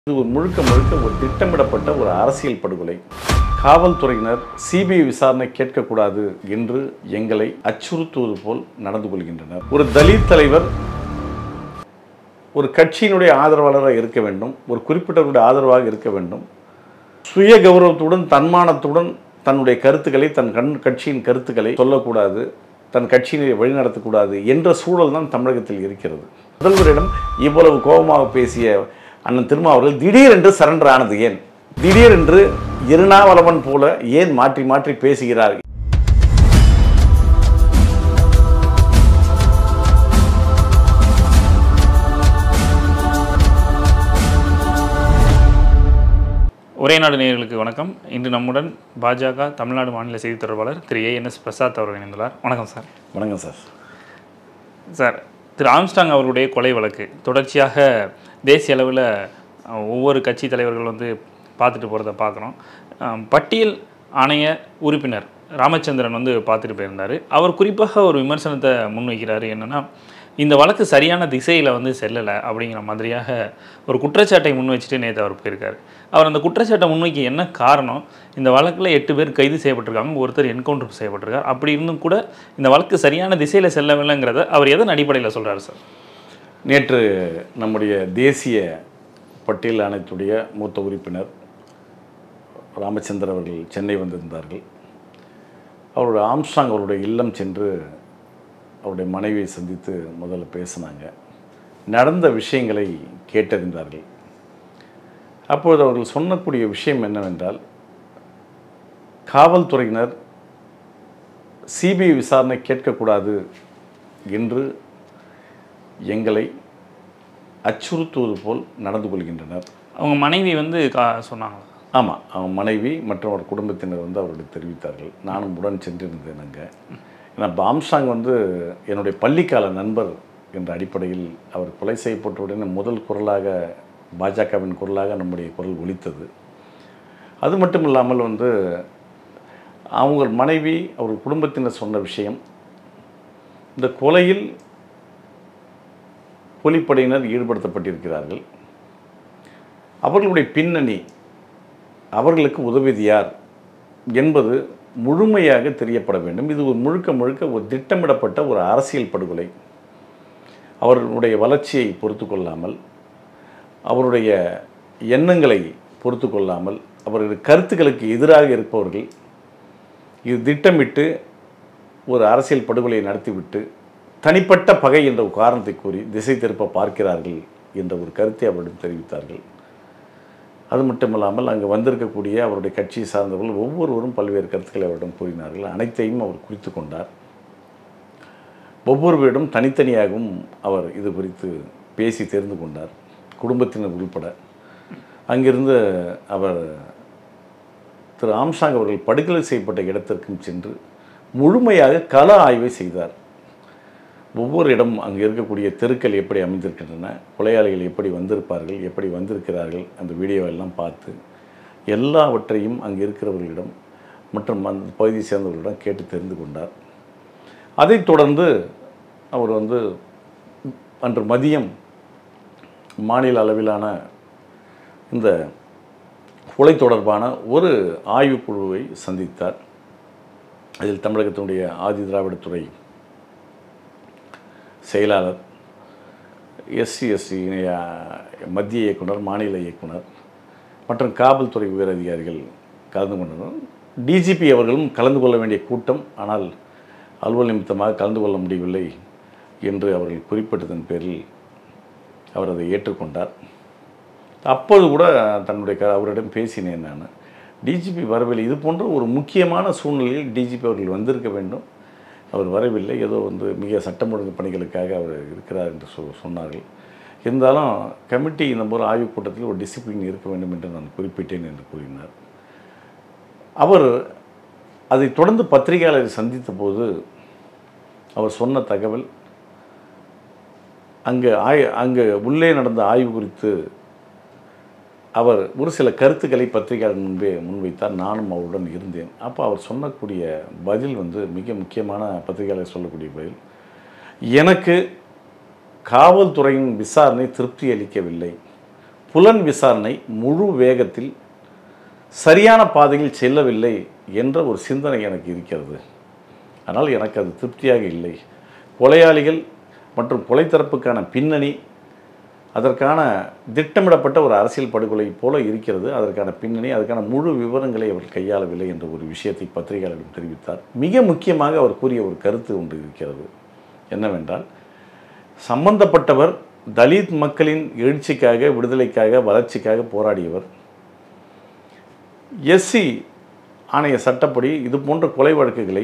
இது ஒரு முழுக்க முழுக்க ஒரு திட்டமிடப்பட்ட ஒரு அரசியல் படுகொலை காவல்துறையினர் சிபிஐ விசாரணை கேட்கக்கூடாது என்று எங்களை அச்சுறுத்துவது போல் நடந்து கொள்கின்றனர் ஒரு தலித் தலைவர் ஒரு கட்சியினுடைய ஆதரவாளராக இருக்க வேண்டும் ஒரு குறிப்பிட்டவருடைய ஆதரவாக இருக்க வேண்டும் சுய கௌரவத்துடன் தன்மானத்துடன் தன்னுடைய கருத்துக்களை தன் கண் கட்சியின் கருத்துக்களை சொல்லக்கூடாது தன் கட்சியினை வழிநடத்தக்கூடாது என்ற சூழல் தான் தமிழகத்தில் இருக்கிறது முதல்வரிடம் இவ்வளவு கோபமாக பேசிய அண்ணன் திருமா அவர்கள் திடீரென்று சரண்டர் ஆனது ஏன் திடீரென்று இருநாவலவன் போல ஏன் மாற்றி மாற்றி பேசுகிறார் ஒரே நாடு நேயர்களுக்கு வணக்கம் இன்று நம்முடன் பாஜக தமிழ்நாடு மாநில செய்தித் தொடர்பாளர் திரு ஏஎன்எஸ் பிரசாத் அவர்கள் இணைந்துள்ளார் வணக்கம் சார் வணக்கம் சார் சார் திரு ஆம்ஸ்டாங் அவர்களுடைய கொலை வழக்கு தொடர்ச்சியாக தேசிய அளவில் அஹ், ஒவ்வொரு கட்சி தலைவர்கள் வந்து பார்த்துட்டு போகிறத பார்க்குறோம் அஹ், பட்டியல் ஆணைய உறுப்பினர் ராமச்சந்திரன் வந்து பார்த்துட்டு போயிருந்தார் அவர் குறிப்பாக ஒரு விமர்சனத்தை முன்வைக்கிறாரு என்னென்னா இந்த வழக்கு சரியான திசையில் வந்து செல்லலை அப்படிங்கிற மாதிரியாக ஒரு குற்றச்சாட்டை முன் வச்சுட்டு நேற்று அவர் போயிருக்காரு அவர் அந்த குற்றச்சாட்டை முன்வைக்க என்ன காரணம் இந்த வழக்கில் எட்டு பேர் கைது செய்யப்பட்டிருக்காங்க ஒருத்தர் என்கவுண்டர் செய்யப்பட்டிருக்கார் அப்படி இருந்தும் கூட இந்த வழக்கு சரியான திசையில் செல்லவில்லைங்கிறத அவர் எதன் அடிப்படையில் சொல்கிறாரு சார் நேற்று நம்முடைய தேசிய பட்டியல் ஆணையத்துடைய மூத்த உறுப்பினர் ராமச்சந்திரன் அவர்கள் சென்னை வந்திருந்தார்கள் அவருடைய ஆம்ஸ்டாங் அவருடைய இல்லம் சென்று அவருடைய மனைவியை சந்தித்து முதல்ல பேசினாங்க நடந்த விஷயங்களை கேட்டறிந்தார்கள் அப்பொழுது அவர்கள் சொன்னக்கூடிய விஷயம் என்னவென்றால் காவல்துறையினர் சிபிஐ விசாரணை கேட்கக்கூடாது என்று எங்களை அச்சுறுத்துவது போல் நடந்து கொள்கின்றனர் அவங்க மனைவி வந்து கா சொன்னாங்க ஆமாம் அவன் மனைவி மற்றும் அவர் குடும்பத்தினர் வந்து அவருடைய தெரிவித்தார்கள் நானும் உடன் சென்றிருந்தேன் அங்கே ஏன்னா பாம்சாங் வந்து என்னுடைய பள்ளிக்கால நண்பர் என்ற அடிப்படையில் அவர் கொலை செய்யப்பட்ட உடனே முதல் குரலாக பாஜகவின் குரலாக நம்முடைய குரல் ஒலித்தது அது மட்டும் இல்லாமல் வந்து அவங்க மனைவி அவர் குடும்பத்தினர் சொன்ன விஷயம் இந்த கொலையில் கூலிப்படையினர் ஈடுபடுத்தப்பட்டிருக்கிறார்கள் அவர்களுடைய பின்னணி அவர்களுக்கு உதவியது யார் என்பது முழுமையாக தெரியப்பட வேண்டும் இது ஒரு முழுக்க முழுக்க ஒரு திட்டமிடப்பட்ட ஒரு அரசியல் படுகொலை அவர்களுடைய வளர்ச்சியை பொறுத்து கொள்ளாமல் அவருடைய எண்ணங்களை பொறுத்து கொள்ளாமல் அவர்களுடைய கருத்துக்களுக்கு எதிராக இருப்பவர்கள் இது திட்டமிட்டு ஒரு அரசியல் படுகொலையை நடத்திவிட்டு தனிப்பட்ட பகை என்ற ஒரு காரணத்தை கூறி திசை திருப்ப பார்க்கிறார்கள் என்ற ஒரு கருத்தை அவரிடம் தெரிவித்தார்கள் அது மட்டுமில்லாமல் அங்கே வந்திருக்கக்கூடிய அவருடைய கட்சியை சார்ந்தவர்கள் ஒவ்வொருவரும் பல்வேறு கருத்துக்களை அவரிடம் கூறினார்கள் அனைத்தையும் அவர் குறித்து கொண்டார் ஒவ்வொருவரிடம் தனித்தனியாகவும் அவர் இது குறித்து பேசி தெரிந்து கொண்டார் குடும்பத்தினர் உள்பட அங்கிருந்து அவர் திரு ஆம்சாங் அவர்கள் படுகொலை செய்யப்பட்ட இடத்திற்கும் சென்று முழுமையாக கள ஆய்வை செய்தார் ஒவ்வொரு இடம் அங்கே இருக்கக்கூடிய தெருக்கள் எப்படி அமைந்திருக்கின்றன கொலையாளிகள் எப்படி வந்திருப்பார்கள் எப்படி வந்திருக்கிறார்கள் அந்த வீடியோ எல்லாம் பார்த்து எல்லாவற்றையும் அங்கே இருக்கிறவர்களிடம் மற்றும் அந்த பகுதியை சேர்ந்தவர்களிடம் கேட்டு தெரிந்து கொண்டார் அதைத் தொடர்ந்து அவர் வந்து அன்று மதியம் மாநில அளவிலான இந்த கொலை தொடர்பான ஒரு ஆய்வுக்குழுவை சந்தித்தார் அதில் தமிழகத்தினுடைய ஆதி திராவிடத்துறை செயலாளர் எஸ்சி எஸ்சி மத்திய இயக்குனர் மாநில இயக்குனர் மற்றும் காவல்துறை உயர் அதிகாரிகள் கலந்து கொண்டனர் டிஜிபி அவர்களும் கலந்து கொள்ள வேண்டிய கூட்டம் ஆனால் அலுவல் நிமித்தமாக கலந்து கொள்ள முடியவில்லை என்று அவர்கள் குறிப்பிட்டதன் பேரில் அவர் அதை ஏற்றுக்கொண்டார் அப்போது கூட தன்னுடைய க அவரிடம் பேசினேன் நான் டிஜிபி வரவில்லை இது போன்ற ஒரு முக்கியமான சூழ்நிலையில் டிஜிபி அவர்கள் வந்திருக்க வேண்டும் அவர் வரவில்லை ஏதோ வந்து மிக சட்டம் ஒழுங்கு பணிகளுக்காக அவர் இருக்கிறார் என்று சொ சொன்னார்கள் இருந்தாலும் கமிட்டி இந்த முறை ஆய்வுக் கூட்டத்தில் ஒரு டிசிப்ளின் இருக்க வேண்டும் என்று நான் குறிப்பிட்டேன் என்று கூறினார் அவர் அதை தொடர்ந்து பத்திரிகையாளரை சந்தித்த போது அவர் சொன்ன தகவல் அங்கே ஆய் அங்கே உள்ளே நடந்த ஆய்வு குறித்து அவர் ஒரு சில கருத்துக்களை பத்திரிகையாளர் முன்பே முன்வைத்தார் நானும் அவருடன் இருந்தேன் அப்போ அவர் சொல்லக்கூடிய பதில் வந்து மிக முக்கியமான பத்திரிகையாளர் சொல்லக்கூடிய பதில் எனக்கு காவல்துறையின் விசாரணை திருப்தி அளிக்கவில்லை புலன் விசாரணை முழு வேகத்தில் சரியான பாதையில் செல்லவில்லை என்ற ஒரு சிந்தனை எனக்கு இருக்கிறது ஆனால் எனக்கு அது திருப்தியாக இல்லை கொலையாளிகள் மற்றும் கொலை தரப்புக்கான பின்னணி அதற்கான திட்டமிடப்பட்ட ஒரு அரசியல் படுகொலை போல இருக்கிறது அதற்கான பின்னணி அதற்கான முழு விவரங்களை அவர் கையாளவில்லை என்ற ஒரு விஷயத்தை பத்திரிகையாளரிடம் தெரிவித்தார் மிக முக்கியமாக அவர் கூறிய ஒரு கருத்து ஒன்று இருக்கிறது என்னவென்றால் சம்பந்தப்பட்டவர் தலித் மக்களின் எழுச்சிக்காக விடுதலைக்காக வளர்ச்சிக்காக போராடியவர் எஸ்சி ஆணைய சட்டப்படி இது போன்ற கொலை வழக்குகளை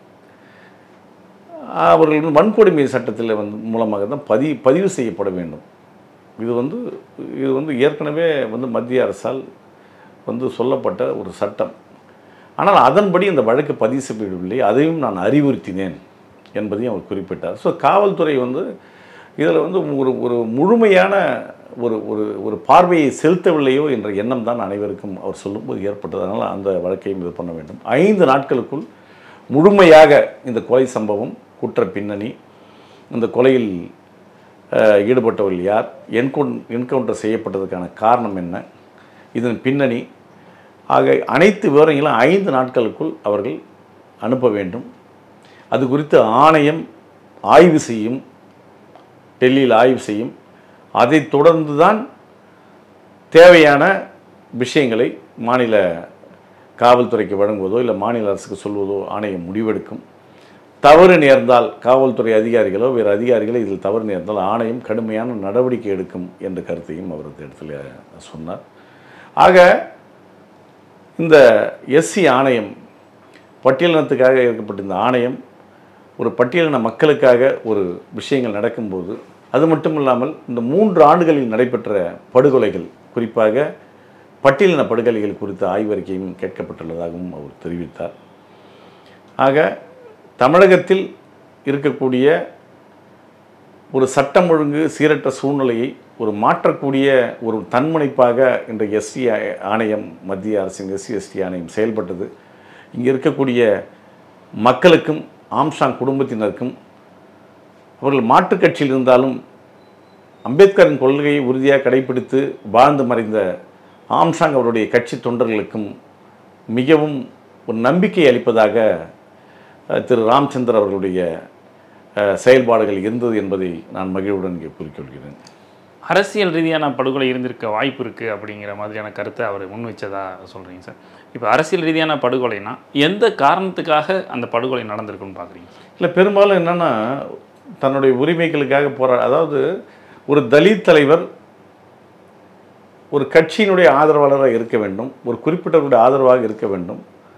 அவர்களின் வன்கொடுமை சட்டத்தில் வந்து மூலமாக தான் பதி பதிவு செய்யப்பட வேண்டும் இது வந்து இது வந்து ஏற்கனவே வந்து மத்திய அரசால் வந்து சொல்லப்பட்ட ஒரு சட்டம் ஆனால் அதன்படி இந்த வழக்கு பதிவு செய்யப்படவில்லை அதையும் நான் அறிவுறுத்தினேன் என்பதையும் அவர் குறிப்பிட்டார் ஸோ காவல்துறை வந்து இதில் வந்து ஒரு ஒரு முழுமையான ஒரு ஒரு ஒரு பார்வையை செலுத்தவில்லையோ என்ற எண்ணம் தான் அனைவருக்கும் அவர் சொல்லும்போது ஏற்பட்டது அதனால் அந்த வழக்கையும் இது பண்ண வேண்டும் ஐந்து நாட்களுக்குள் முழுமையாக இந்த கொலை சம்பவம் குற்ற பின்னணி இந்த கொலையில் அஹ், ஈடுபட்டவர்கள் யார் என்கவுன் என்கவுண்டர் செய்யப்பட்டதுக்கான காரணம் என்ன இதன் பின்னணி ஆக அனைத்து விவரங்களும் ஐந்து நாட்களுக்குள் அவர்கள் அனுப்ப வேண்டும் அது குறித்து ஆணையம் ஆய்வு செய்யும் டெல்லியில் ஆய்வு செய்யும் அதைத் தொடர்ந்து தான் தேவையான விஷயங்களை மாநில காவல்துறைக்கு வழங்குவதோ இல்லை மாநில அரசுக்கு சொல்வதோ ஆணையம் முடிவெடுக்கும் தவறு நேர்ந்தால் காவல்துறை அதிகாரிகளோ வேறு அதிகாரிகளோ இதில் தவறு நேர்ந்தால் ஆணையம் கடுமையான நடவடிக்கை எடுக்கும் என்ற கருத்தையும் அவர் இந்த இடத்துல சொன்னார் ஆக இந்த எஸ்சி ஆணையம் பட்டியலினத்துக்காக இருக்கப்பட்ட இந்த ஆணையம் ஒரு பட்டியலின மக்களுக்காக ஒரு விஷயங்கள் நடக்கும்போது அது மட்டும் இல்லாமல் இந்த மூன்று ஆண்டுகளில் நடைபெற்ற படுகொலைகள் குறிப்பாக பட்டியலின படுகொலைகள் குறித்த ஆய்வறிக்கையும் கேட்கப்பட்டுள்ளதாகவும் அவர் தெரிவித்தார் ஆக தமிழகத்தில் இருக்கக்கூடிய ஒரு சட்டம் ஒழுங்கு சீரற்ற சூழ்நிலையை ஒரு மாற்றக்கூடிய ஒரு தன்முனைப்பாக இந்த எஸ்சி ஆணையம் மத்திய அரசின் எஸ்சி எஸ்டி ஆணையம் செயல்பட்டது இங்கே இருக்கக்கூடிய மக்களுக்கும் ஆம்சாங் குடும்பத்தினருக்கும் அவர்கள் மாற்றுக் கட்சியில் இருந்தாலும் அம்பேத்கரின் கொள்கையை உறுதியாக கடைபிடித்து வாழ்ந்து மறைந்த ஆம்சாங் அவருடைய கட்சி தொண்டர்களுக்கும் மிகவும் ஒரு நம்பிக்கை அளிப்பதாக அஹ், திரு ராமச்சந்திர அவர்களுடைய அஹ், செயல்பாடுகள் இருந்தது என்பதை நான் மகிழ்வுடன் இங்கே கூறிக்கொள்கிறேன் அரசியல் ரீதியான படுகொலை இருந்திருக்க வாய்ப்பு இருக்குது அப்படிங்கிற மாதிரியான கருத்தை அவர் முன் வச்சதா சொல்கிறீங்க சார் இப்போ அரசியல் ரீதியான படுகொலைனா எந்த காரணத்துக்காக அந்த படுகொலை நடந்திருக்குன்னு பார்க்குறீங்க இல்லை பெரும்பாலும் என்னென்னா தன்னுடைய உரிமைகளுக்காக போரா அதாவது ஒரு தலித் தலைவர் ஒரு கட்சியினுடைய ஆதரவாளராக இருக்க வேண்டும் ஒரு குறிப்பிட்டவருடைய ஆதரவாக இருக்க வேண்டும்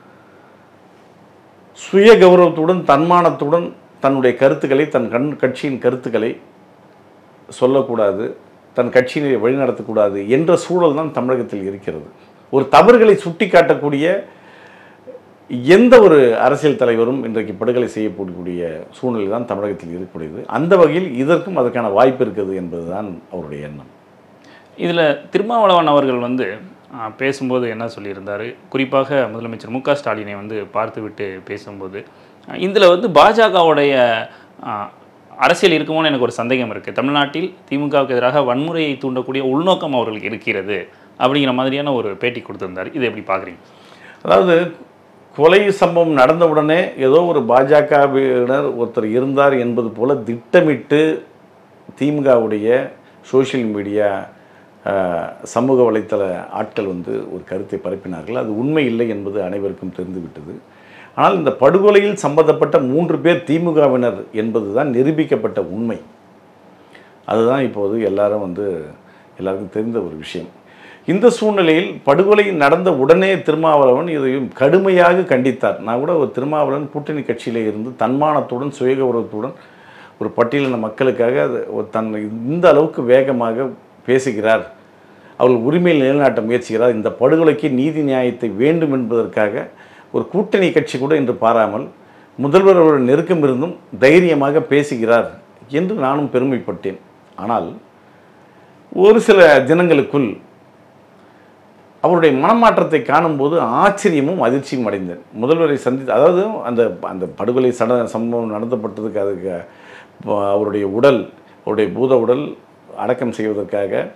சுய கௌரவத்துடன் தன்மானத்துடன் தன்னுடைய கருத்துக்களை தன் கண் கட்சியின் கருத்துக்களை சொல்லக்கூடாது தன் கட்சியினை வழிநடத்தக்கூடாது என்ற சூழல் தான் தமிழகத்தில் இருக்கிறது ஒரு தவறுகளை சுட்டி காட்டக்கூடிய எந்த ஒரு அரசியல் தலைவரும் இன்றைக்கு படுகொலை செய்யக்கூடிய சூழ்நிலை தான் தமிழகத்தில் இருக்கக்கூடியது அந்த வகையில் இதற்கும் அதற்கான வாய்ப்பு இருக்குது என்பதுதான் அவருடைய எண்ணம் இதில் திருமாவளவன் அவர்கள் வந்து ஆ, பேசும்போது என்ன சொல்லியிருந்தார் குறிப்பாக முதலமைச்சர் மு க ஸ்டாலினை வந்து பார்த்துவிட்டு பேசும்போது இதில் வந்து பாஜகவுடைய ஆ, அரசியல் இருக்குமோன்னு எனக்கு ஒரு சந்தேகம் இருக்குது தமிழ்நாட்டில் திமுகவுக்கு எதிராக வன்முறையை தூண்டக்கூடிய உள்நோக்கம் அவர்களுக்கு இருக்கிறது அப்படிங்கிற மாதிரியான ஒரு பேட்டி கொடுத்திருந்தார் இதை எப்படி பார்க்குறீங்க அதாவது கொலை சம்பவம் நடந்தவுடனே ஏதோ ஒரு பாஜகவினர் ஒருத்தர் இருந்தார் என்பது போல திட்டமிட்டு திமுகவுடைய சோஷியல் மீடியா அஹ், சமூக வலைத்தள ஆட்கள் வந்து ஒரு கருத்தை பரப்பினார்கள் அது உண்மை இல்லை என்பது அனைவருக்கும் தெரிந்துவிட்டது ஆனால் இந்த படுகொலையில் சம்பந்தப்பட்ட மூன்று பேர் திமுகவினர் என்பது தான் நிரூபிக்கப்பட்ட உண்மை அதுதான் இப்போது எல்லாரும் வந்து எல்லாருக்கும் தெரிந்த ஒரு விஷயம் இந்த சூழ்நிலையில் படுகொலை நடந்த உடனே திருமாவளவன் இதையும் கடுமையாக கண்டித்தார் நான் கூட ஒரு திருமாவளவன் கூட்டணி கட்சியிலே இருந்து தன்மானத்துடன் சுயகௌரவத்துடன் ஒரு பட்டியலின மக்களுக்காக அது ஒரு தன் இந்த அளவுக்கு வேகமாக பேசுகிறார் அவர்கள் உரிமையில் நிலைநாட்ட முயற்சிக்கிறார் இந்த படுகொலைக்கு நீதி நியாயத்தை வேண்டும் என்பதற்காக ஒரு கூட்டணி கட்சி கூட என்று பாராமல் முதல்வர் அவருடைய நெருக்கம் இருந்தும் தைரியமாக பேசுகிறார் என்று நானும் பெருமைப்பட்டேன் ஆனால் ஒரு சில தினங்களுக்குள் அவருடைய மனமாற்றத்தை காணும்போது ஆச்சரியமும் அதிர்ச்சியும் அடைந்தேன் முதல்வரை சந்தித்து அதாவது அந்த அந்த படுகொலை சட சம்பவம் நடத்தப்பட்டதுக்கு அதுக்கு ப- அவருடைய உடல் அவருடைய பூத உடல் அடக்கம் செய்வதற்காக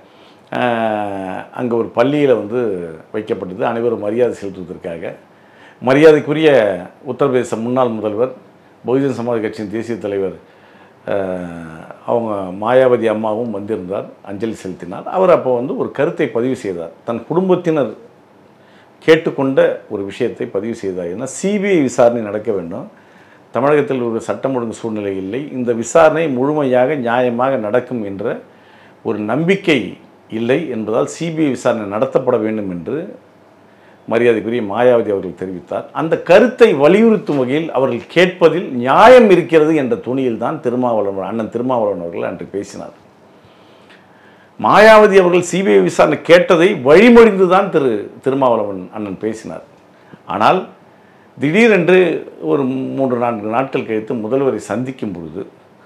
அங்கே ஒரு பள்ளியில் வந்து வைக்கப்பட்டது அனைவரும் மரியாதை செலுத்துவதற்காக மரியாதைக்குரிய உத்தரப்பிரதேச முன்னாள் முதல்வர் பகுஜன் சமாஜ் கட்சியின் தேசிய தலைவர் அஹ், அவங்க மாயாவதி அம்மாவும் வந்திருந்தார் அஞ்சலி செலுத்தினார் அவர் அப்போ வந்து ஒரு கருத்தை பதிவு செய்தார் தன் குடும்பத்தினர் கேட்டுக்கொண்ட ஒரு விஷயத்தை பதிவு செய்தார் ஏன்னா சிபிஐ விசாரணை நடக்க வேண்டும் தமிழகத்தில் ஒரு சட்டம் ஒழுங்கு சூழ்நிலை இல்லை இந்த விசாரணை முழுமையாக நியாயமாக நடக்கும் என்ற ஒரு நம்பிக்கை இல்லை என்பதால் சிபிஐ விசாரணை நடத்தப்பட வேண்டும் என்று மரியாதைக்குரிய மாயாவதி அவர்கள் தெரிவித்தார் அந்த கருத்தை வலியுறுத்தும் வகையில் அவர்கள் கேட்பதில் நியாயம் இருக்கிறது என்ற துணியில் தான் திருமாவளவன் அண்ணன் திருமாவளவன் அவர்கள் அன்று பேசினார் மாயாவதி அவர்கள் சிபிஐ விசாரணை கேட்டதை வழிமொழிந்து தான் திரு திருமாவளவன் அண்ணன் பேசினார் ஆனால் திடீரென்று ஒரு மூன்று நான்கு நாட்கள் கழித்து முதல்வரை சந்திக்கும் பொழுது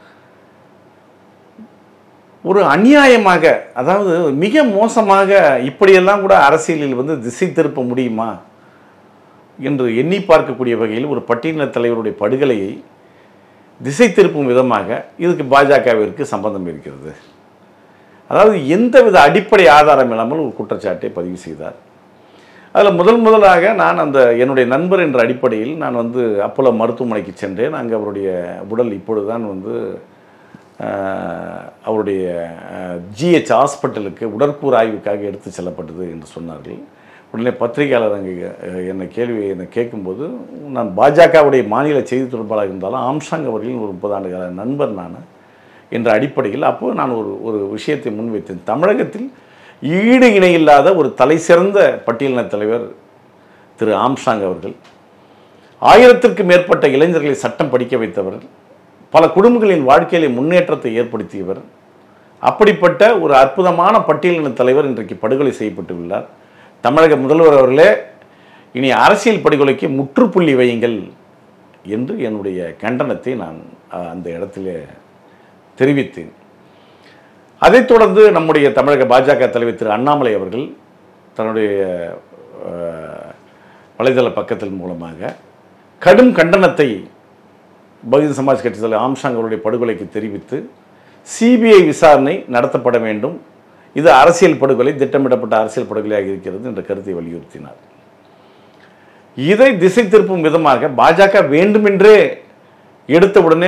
ஒரு அநியாயமாக அதாவது மிக மோசமாக இப்படியெல்லாம் கூட அரசியலில் வந்து திசை திருப்ப முடியுமா என்று எண்ணி பார்க்கக்கூடிய வகையில் ஒரு பட்டியலின தலைவருடைய படுகொலையை திசை திருப்பும் விதமாக இதுக்கு பாஜகவிற்கு சம்பந்தம் இருக்கிறது அதாவது எந்தவித அடிப்படை ஆதாரம் இல்லாமல் ஒரு குற்றச்சாட்டை பதிவு செய்தார் அதில் முதல் முதலாக நான் அந்த என்னுடைய நண்பர் என்ற அடிப்படையில் நான் வந்து அப்போலோ மருத்துவமனைக்கு சென்றேன் அங்கே அவருடைய உடல் இப்பொழுது தான் வந்து ஆஹ், அவருடைய ஜிஹெச் ஹாஸ்பிட்டலுக்கு உடற்கூறு ஆய்வுக்காக எடுத்து செல்லப்பட்டது என்று சொன்னார்கள் உடனே பத்திரிகையாளர் அங்கே அஹ், என்னை கேள்வி என்னை கேட்கும்போது நான் பாஜகவுடைய மாநில செய்தி தொடர்பாளர் இருந்தாலும் ஆம்சாங் அவர்களின் ஒரு முப்பது ஆண்டு கால நண்பர் நான் என்ற அடிப்படையில் அப்போது நான் ஒரு ஒரு விஷயத்தை முன்வைத்தேன் தமிழகத்தில் ஈடு இணையில்லாத ஒரு தலை சிறந்த பட்டியலின தலைவர் திரு ஆம்சாங் அவர்கள் ஆயிரத்திற்கு மேற்பட்ட இளைஞர்களை சட்டம் படிக்க வைத்தவர் பல குடும்பங்களின் வாழ்க்கையிலே முன்னேற்றத்தை ஏற்படுத்தியவர் அப்படிப்பட்ட ஒரு அற்புதமான பட்டியலின தலைவர் இன்றைக்கு படுகொலை செய்யப்பட்டுள்ளார் தமிழக முதல்வர் அவர்களே இனி அரசியல் படுகொலைக்கு முற்றுப்புள்ளி வையுங்கள் என்று என்னுடைய கண்டனத்தை நான் அஹ், அந்த இடத்திலே தெரிவித்தேன் அதைத் தொடர்ந்து நம்முடைய தமிழக பாஜக தலைவர் திரு அண்ணாமலை அவர்கள் தன்னுடைய அஹ், வலைதள பக்கத்தின் மூலமாக கடும் கண்டனத்தை பகுஜன் சமாஜ் கட்சி தலைவர் ஆம்சாங் அவருடைய படுகொலைக்கு தெரிவித்து சிபிஐ விசாரணை நடத்தப்பட வேண்டும் இது அரசியல் படுகொலை திட்டமிடப்பட்ட அரசியல் படுகொலையாக இருக்கிறது என்ற கருத்தை வலியுறுத்தினார் இதை திசை திருப்பும் விதமாக பாஜக வேண்டுமென்றே எடுத்தவுடனே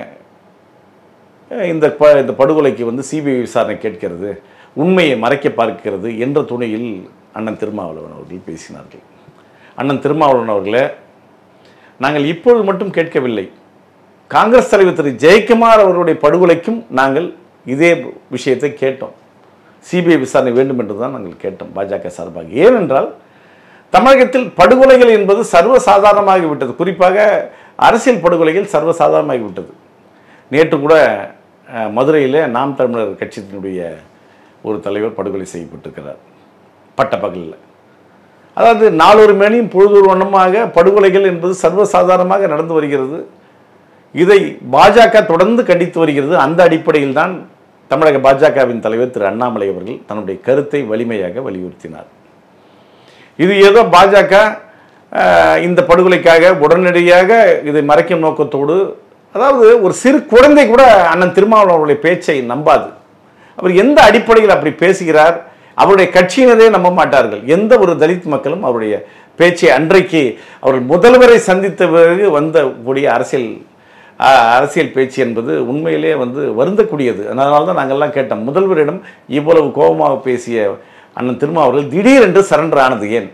அஹ், இந்த ப இந்த படுகொலைக்கு வந்து சிபிஐ விசாரணை கேட்கிறது உண்மையை மறைக்க பார்க்கிறது என்ற துணையில் அண்ணன் திருமாவளவன் அவர்கள் பேசினார்கள் அண்ணன் திருமாவளவன் அவர்களே நாங்கள் இப்பொழுது மட்டும் கேட்கவில்லை காங்கிரஸ் தலைவர் திரு ஜெயக்குமார் அவர்களுடைய படுகொலைக்கும் நாங்கள் இதே விஷயத்தை கேட்டோம் சிபிஐ விசாரணை வேண்டும் என்று தான் நாங்கள் கேட்டோம் பாஜக சார்பாக ஏனென்றால் தமிழகத்தில் படுகொலைகள் என்பது சர்வசாதாரணமாகி விட்டது குறிப்பாக அரசியல் படுகொலைகள் சர்வசாதாரணமாகி விட்டது நேற்று கூட அஹ், மதுரையில் நாம் தமிழர் கட்சியினுடைய ஒரு தலைவர் படுகொலை செய்யப்பட்டிருக்கிறார் பட்டப்பகலில் அதாவது நாளொரு மேனியும் பொழுதொரு வண்ணமாக படுகொலைகள் என்பது சர்வசாதாரணமாக நடந்து வருகிறது இதை பாஜக தொடர்ந்து கண்டித்து வருகிறது அந்த அடிப்படையில் தான் தமிழக பாஜகவின் தலைவர் திரு அண்ணாமலை அவர்கள் தன்னுடைய கருத்தை வலிமையாக வலியுறுத்தினார் இது ஏதோ பாஜக அஹ், இந்த படுகொலைக்காக உடனடியாக இதை மறைக்கும் நோக்கத்தோடு அதாவது ஒரு சிறு குழந்தை கூட அண்ணன் திருமாவளவன் அவருடைய பேச்சை நம்பாது அவர் எந்த அடிப்படையில் அப்படி பேசுகிறார் அவருடைய கட்சியினரே நம்ப மாட்டார்கள் எந்த ஒரு தலித் மக்களும் அவருடைய பேச்சை அன்றைக்கு அவர்கள் முதல்வரை சந்தித்த பிறகு வந்த கூடிய அரசியல் அஹ், அரசியல் பேச்சு என்பது உண்மையிலே வந்து வருந்தக்கூடியது அதனால தான் நாங்கள்லாம் கேட்டோம் முதல்வரிடம் இவ்வளவு கோபமாக பேசிய அண்ணன் திருமாவர்கள் திடீரென்று சரண்டர் ஆனது ஏன்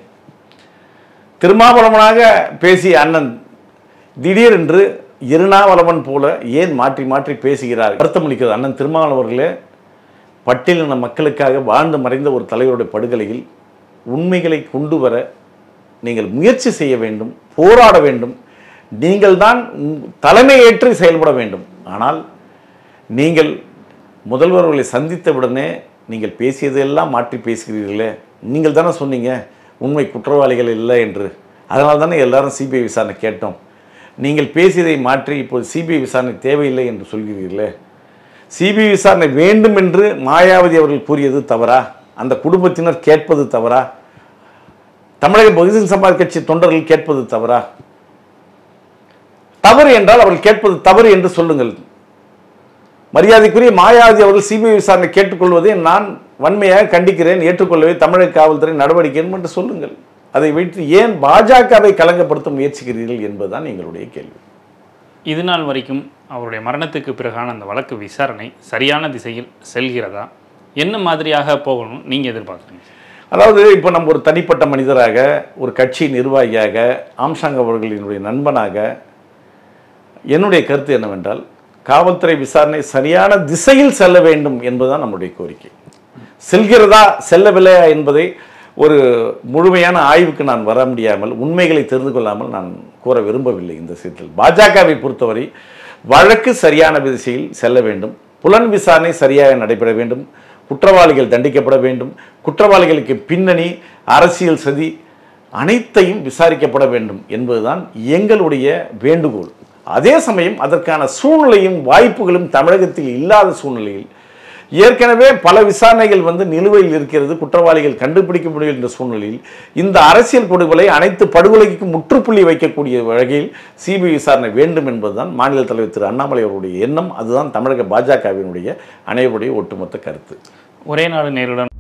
திருமாவளவனாக பேசிய அண்ணன் திடீரென்று இருநாவலவன் போல ஏன் மாற்றி மாற்றி பேசுகிறார் வருத்தமளிக்கிறது அண்ணன் திருமாவளவர்களே பட்டியலின மக்களுக்காக வாழ்ந்து மறைந்த ஒரு தலைவருடைய படுகொலையில் உண்மைகளை கொண்டு வர நீங்கள் முயற்சி செய்ய வேண்டும் போராட வேண்டும் நீங்கள் தான் தலைமை ஏற்று செயல்பட வேண்டும் ஆனால் நீங்கள் முதல்வர்களை சந்தித்தவுடனே நீங்கள் பேசியதெல்லாம் மாற்றி பேசுகிறீர்களே நீங்கள் தானே சொன்னீங்க உண்மை குற்றவாளிகள் இல்லை என்று அதனால தானே எல்லாரும் சிபிஐ விசாரணை கேட்டோம் நீங்கள் பேசியதை மாற்றி இப்போது சிபிஐ விசாரணை தேவையில்லை என்று சொல்கிறீர்களே சிபிஐ விசாரணை வேண்டும் என்று மாயாவதி அவர்கள் கூறியது தவறா அந்த குடும்பத்தினர் கேட்பது தவறா தமிழக பகுஜன் சமாஜ் கட்சி தொண்டர்கள் கேட்பது தவறா தவறு என்றால் அவர்கள் கேட்பது தவறு என்று சொல்லுங்கள் மரியாதைக்குரிய மாயாவதி அவர்கள் சிபிஐ விசாரணை கேட்டுக்கொள்வதை நான் வன்மையாக கண்டிக்கிறேன் ஏற்றுக்கொள்ளவே தமிழக காவல்துறை நடவடிக்கை என்று சொல்லுங்கள் அதை வைத்து ஏன் பாஜகவை கலங்கப்படுத்த முயற்சிக்கிறீர்கள் என்பதுதான் எங்களுடைய கேள்வி இது நாள் வரைக்கும் அவருடைய மரணத்துக்கு பிறகான அந்த வழக்கு விசாரணை சரியான திசையில் செல்கிறதா என்ன மாதிரியாக போகணும் நீங்கள் எதிர்பார்க்குறீங்க அதாவது இப்போ நம்ம ஒரு தனிப்பட்ட மனிதராக ஒரு கட்சி நிர்வாகியாக ஆம்சாங் அவர்களினுடைய நண்பனாக என்னுடைய கருத்து என்னவென்றால் காவல்துறை விசாரணை சரியான திசையில் செல்ல வேண்டும் என்பதுதான் நம்முடைய கோரிக்கை செல்கிறதா செல்லவில்லையா என்பதை ஒரு முழுமையான ஆய்வுக்கு நான் வர முடியாமல் உண்மைகளை தெரிந்து கொள்ளாமல் நான் கூற விரும்பவில்லை இந்த விஷயத்தில் பாஜகவை பொறுத்தவரை வழக்கு சரியான திசையில் செல்ல வேண்டும் புலன் விசாரணை சரியாக நடைபெற வேண்டும் குற்றவாளிகள் தண்டிக்கப்பட வேண்டும் குற்றவாளிகளுக்கு பின்னணி அரசியல் சதி அனைத்தையும் விசாரிக்கப்பட வேண்டும் என்பதுதான் எங்களுடைய வேண்டுகோள் அதே சமயம் அதற்கான சூழ்நிலையும் வாய்ப்புகளும் தமிழகத்தில் இல்லாத சூழ்நிலையில் ஏற்கனவே பல விசாரணைகள் வந்து நிலுவையில் இருக்கிறது குற்றவாளிகள் கண்டுபிடிக்க முடியும் என்ற சூழ்நிலையில் இந்த அரசியல் கொடுகளை அனைத்து படுகொலைக்கும் முற்றுப்புள்ளி வைக்கக்கூடிய வகையில் சிபிஐ விசாரணை வேண்டும் என்பதுதான் மாநில தலைவர் திரு அண்ணாமலை அவருடைய எண்ணம் அதுதான் தமிழக பாஜகவினுடைய அனைவருடைய ஒட்டுமொத்த கருத்து ஒரே நாடு நேருடன்